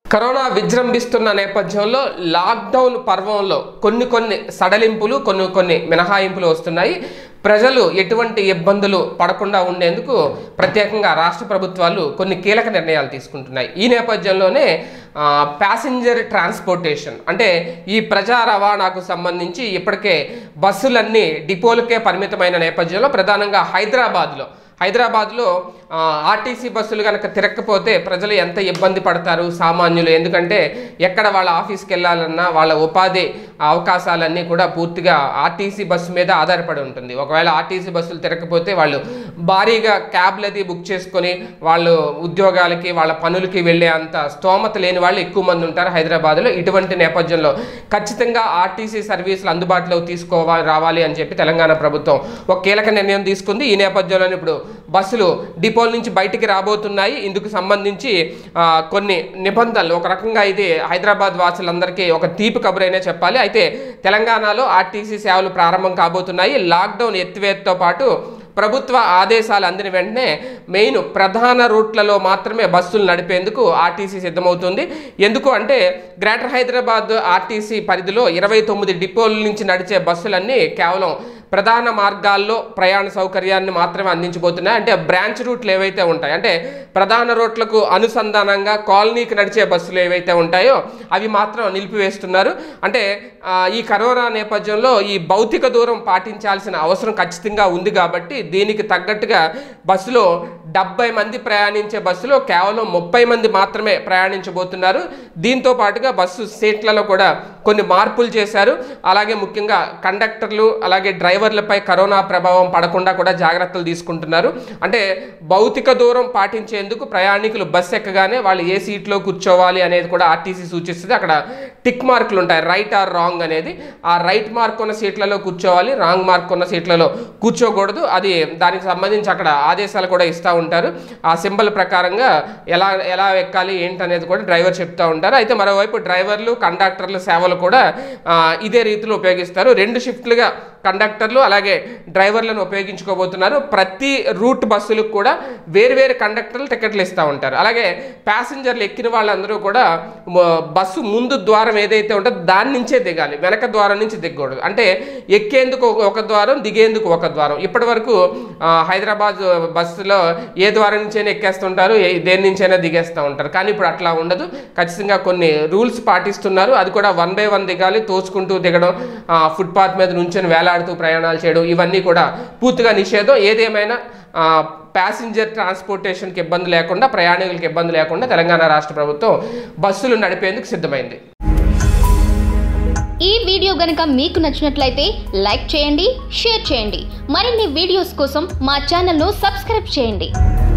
corona విజృంభిస్తున్న నేపథ్యంలో lockdown పర్వంలో కొన్ని కొన్ని సడలింపులు కొన్ని కొన్ని మినహాయింపులు వస్తున్నాయి ప్రజలు ఎటువంటి ఇబ్బందులు పడకుండా ఉండేందుకు ప్రత్యేకంగా రాష్ట్ర ప్రభుత్వాలు కొన్ని కీలక నిర్ణయాలు తీసుకుంటున్నాయి ఈ నేపథ్యంలోనే ఆ, ప్యాసింజర్ ట్రాన్స్పోర్టేషన్ అంటే ఈ ప్రజా రవాణాకు సంబంధించి ఇప్పటికే బస్సులన్నీ డిపోలకే పరిమితమైన నేపథ్యంలో ప్రధానంగా హైదరాబాద్లో హైదరాబాద్లో ఆ, ఆర్టీసీ బస్సులు కనుక తిరగకపోతే ప్రజలు ఎంత ఇబ్బంది పడతారు సామాన్యులు ఎందుకంటే ఎక్కడ వాళ్ళ ఆఫీస్కి వెళ్ళాలన్నా వాళ్ళ ఉపాధి అవకాశాలన్నీ కూడా పూర్తిగా ఆర్టీసీ బస్సు మీద ఆధారపడి ఉంటుంది ఒకవేళ ఆర్టీసీ బస్సులు తిరగకపోతే వాళ్ళు భారీగా క్యాబ్లు అది బుక్ చేసుకొని వాళ్ళు ఉద్యోగాలకి వాళ్ళ పనులకి వెళ్ళే అంత స్తోమత లేని వాళ్ళు ఎక్కువ మంది ఉంటారు హైదరాబాద్లో ఇటువంటి నేపథ్యంలో ఖచ్చితంగా ఆర్టీసీ సర్వీసులు అందుబాటులోకి తీసుకోవాలి రావాలి అని చెప్పి తెలంగాణ ప్రభుత్వం ఒక కీలక నిర్ణయం తీసుకుంది ఈ నేపథ్యంలో ఇప్పుడు బస్సులు డిపోల నుంచి బయటికి రాబోతున్నాయి ఇందుకు సంబంధించి ఆ, కొన్ని నిబంధనలు ఒక రకంగా ఇది హైదరాబాద్ వాసులందరికీ ఒక తీపి కబురైనా చెప్పాలి అయితే తెలంగాణలో ఆర్టీసీ సేవలు ప్రారంభం కాబోతున్నాయి లాక్డౌన్ ఎత్తివేతతో పాటు ప్రభుత్వ ఆదేశాలు అందిన వెంటనే మెయిన్ ప్రధాన రూట్లలో మాత్రమే బస్సులు నడిపేందుకు ఆర్టీసీ సిద్ధమవుతుంది ఎందుకు అంటే గ్రేటర్ హైదరాబాద్ ఆర్టీసీ పరిధిలో ఇరవై తొమ్మిది డిపోల నుంచి నడిచే బస్సులన్నీ కేవలం ప్రధాన మార్గాల్లో ప్రయాణ సౌకర్యాన్ని మాత్రమే అందించబోతున్నాయి అంటే బ్రాంచ్ రూట్లు ఏవైతే ఉంటాయి అంటే ప్రధాన రోడ్లకు అనుసంధానంగా కాలనీకి నడిచే బస్సులు ఏవైతే ఉంటాయో అవి మాత్రం నిలిపివేస్తున్నారు అంటే ఆ, ఈ కరోనా నేపథ్యంలో ఈ భౌతిక దూరం పాటించాల్సిన అవసరం ఖచ్చితంగా ఉంది కాబట్టి దీనికి తగ్గట్టుగా బస్సులో డెబ్బై మంది ప్రయాణించే బస్సులో కేవలం ముప్పై మంది మాత్రమే ప్రయాణించబోతున్నారు దీంతో పాటుగా బస్సు సీట్లలో కూడా కొన్ని మార్పులు చేశారు అలాగే ముఖ్యంగా కండక్టర్లు అలాగే డ్రైవర్లపై కరోనా ప్రభావం పడకుండా కూడా జాగ్రత్తలు తీసుకుంటున్నారు అంటే భౌతిక దూరం పాటించేందుకు ప్రయాణికులు బస్సు ఎక్కగానే వాళ్ళు ఏ సీట్లో కూర్చోవాలి అనేది కూడా ఆర్టీసీ సూచిస్తుంది అక్కడ టిక్ మార్కులు ఉంటాయి రైట్ ఆర్ రాంగ్ అనేది ఆ రైట్ మార్క్ ఉన్న సీట్లలో కూర్చోవాలి రాంగ్ మార్క్ ఉన్న సీట్లలో కూర్చోకూడదు అది దానికి సంబంధించి అక్కడ ఆదేశాలు కూడా ఇస్తూ ఉంటారు ఆ సింబల్ ప్రకారంగా ఎలా ఎలా ఎక్కాలి ఏంటనేది కూడా డ్రైవర్ చెప్తూ ఉంటారు అయితే మరోవైపు డ్రైవర్లు కండక్టర్ల సేవలు కూడా ఆ, ఇదే రీతిలో ఉపయోగిస్తారు రెండు షిఫ్ట్లుగా కండక్టర్లు అలాగే డ్రైవర్లను ఉపయోగించుకోబోతున్నారు ప్రతి రూట్ బస్సులకు కూడా వేరువేరు కండక్టర్లు టికెట్లు ఇస్తూ ఉంటారు అలాగే ప్యాసింజర్లు ఎక్కిన వాళ్ళందరూ కూడా మ- బస్సు ముందు ద్వారం ఏదైతే ఉంటుందో దాని నుంచే దిగాలి వెనక ద్వారం నుంచి దిగకూడదు అంటే ఎక్కేందుకు ఒక- ఒక ద్వారం దిగేందుకు ఒక ద్వారం ఇప్పటి వరకు ఆ, హైదరాబాద్ బస్సులో ఏ ద్వారం నుంచైనా ఎక్కేస్తుంటారు ఏ దేని నుంచైనా దిగేస్తూ ఉంటారు కానీ ఇప్పుడు అట్లా ఉండదు ఖచ్చితంగా కొన్ని రూల్స్ పాటిస్తున్నారు అది కూడా వన్ బై వన్ దిగాలి తోచుకుంటూ దిగడం ఆ, ఫుట్పాత్ మీద నుంచొని వేలాడుతూ ప్రయాణాలు చేయడం ఇవన్నీ కూడా పూర్తిగా నిషేధం ఏదేమైనా ఆ, ప్యాసింజర్ ట్రాన్స్పోర్టేషన్కి ఇబ్బంది లేకుండా ప్రయాణికులకు ఇబ్బంది లేకుండా తెలంగాణ రాష్ట్ర ప్రభుత్వం బస్సులు నడిపేందుకు సిద్ధమైంది ఈ వీడియో గనుక మీకు నచ్చినట్లయితే లైక్ చేయండి షేర్ చేయండి మరిన్ని వీడియోస్ కోసం మా ఛానల్ను సబ్స్క్రైబ్ చేయండి